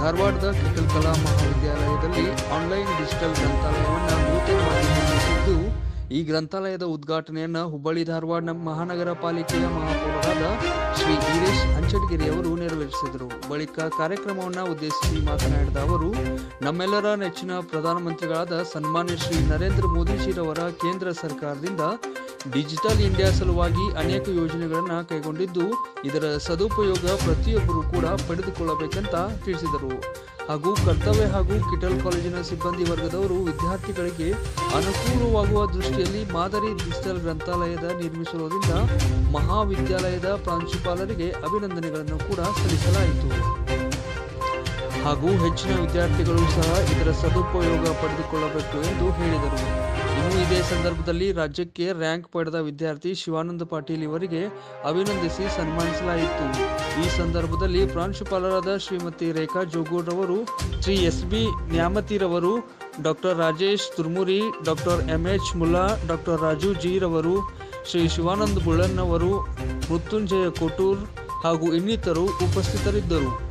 ಧಾರವಾಡದ ಕಿಟಲ್ ಕಲಾ ಮಹಾವಿದ್ಯಾಲಯದಲ್ಲಿ online digital ಗ್ರಂಥಾಲಯವನ್ನು ನೂತನವಾಗಿ ನಿರ್ಮಿಸಿದ್ದು ಈ ಗ್ರಂಥಾಲಯದ ಉದ್ಘಾಟನೆಯನ್ನ ಹುಬ್ಬಳ್ಳಿ ಧಾರವಾಡ ಮಹಾನಗರ ಪಾಲಿಕೆಯ ಮಹಾಪೌರರಾದ ಶ್ರೀ ವೀರೇಶ್ ಅಂಚಟಗಿರಿ ಅವರು ನೆರವೇರಿಸಿದರು ಬಳಿಕ ಕಾರ್ಯಕ್ರಮವನ್ನು ಉದ್ದೇಶಿಸಿ ಮಾತನಾಡಿದ ಅವರು ನಮ್ಮೆಲ್ಲರ ನೆಚ್ಚಿನ ಪ್ರಧಾನಮಂತ್ರಿಗಳಾದ ಸನ್ಮಾನ್ಯ ಶ್ರೀ ನರೇಂದ್ರ ಮೋದಿಜಿರವರ ಕೇಂದ್ರ ಸರ್ಕಾರದಿಂದ ಡಿಜಿಟಲ್ ಇಂಡಿಯಾ ಸಲುವಾಗಿ ಅನೇಕ ಯೋಜನೆಗಳನ್ನು ಕೈಗೊಂಡಿದ್ದು ಇದರ ಸದುಪಯೋಗ ಪ್ರತಿಯೊಬ್ಬರು ಕೂಡ ಪಡೆದುಕೊಳ್ಳಬೇಕಂತ ತಿಳಿಸಿದರು ಹಾಗೂ ಕರ್ತವ್ಯ ಹಾಗೂ ಕಿಟಲ್ ಕಾಲೇಜಿನ ಸಿಬ್ಬಂದಿ ವರ್ಗದವರು ವಿದ್ಯಾರ್ಥಿಗಳಿಗೆ ಅನುಕೂಲವಾಗುವ ದೃಷ್ಟಿಯಲ್ಲಿ ಮಾದರಿ ಡಿಜಿಟಲ್ ಗ್ರಂಥಾಲಯದ ನಿರ್ಮಿಸಿರುವುದರಿಂದ ಮಹಾವಿದ್ಯಾಲಯದ ಪ್ರಾಂಶುಪಾಲರಿಗೆ ಅಭಿನಂದನೆಗಳನ್ನು ಕೂಡ ಸಲ್ಲಿಸಲಾಯಿತು ಹಾಗೂ ಹೆಚ್ಚಿನ ವಿದ್ಯಾರ್ಥಿಗಳು ಸಹ ಇದರ ಸದುಪಯೋಗ ಪಡೆದುಕೊಳ್ಳಬೇಕು ಎಂದು ಹೇಳಿದರು ಇನ್ನು ಇದೇ ಸಂದರ್ಭದಲ್ಲಿ ರಾಜ್ಯಕ್ಕೆ ರ್ಯಾಂಕ್ ಪಡೆದ ವಿದ್ಯಾರ್ಥಿ ಶಿವಾನಂದ ಪಾಟೀಲ್ ಇವರಿಗೆ ಅಭಿನಂದಿಸಿ ಸನ್ಮಾನಿಸಲಾಯಿತು ಈ ಸಂದರ್ಭದಲ್ಲಿ ಪ್ರಾಂಶುಪಾಲರಾದ ಶ್ರೀಮತಿ ರೇಖಾ ಜೋಗೂರ್ರವರು ಶ್ರೀ ಎಸ್ ಬಿ ನ್ಯಾಮತಿರವರು doctor Rajesh Turmuri doctor M H Mulla doctor Raju G ರವರು ಶ್ರೀ ಶಿವಾನಂದ ಬುಳ್ಳನ್ನವರು ಮೃತ್ಯುಂಜಯ ಕೊಟೂರ್ ಹಾಗೂ ಇನ್ನಿತರು ಉಪಸ್ಥಿತರಿದ್ದರು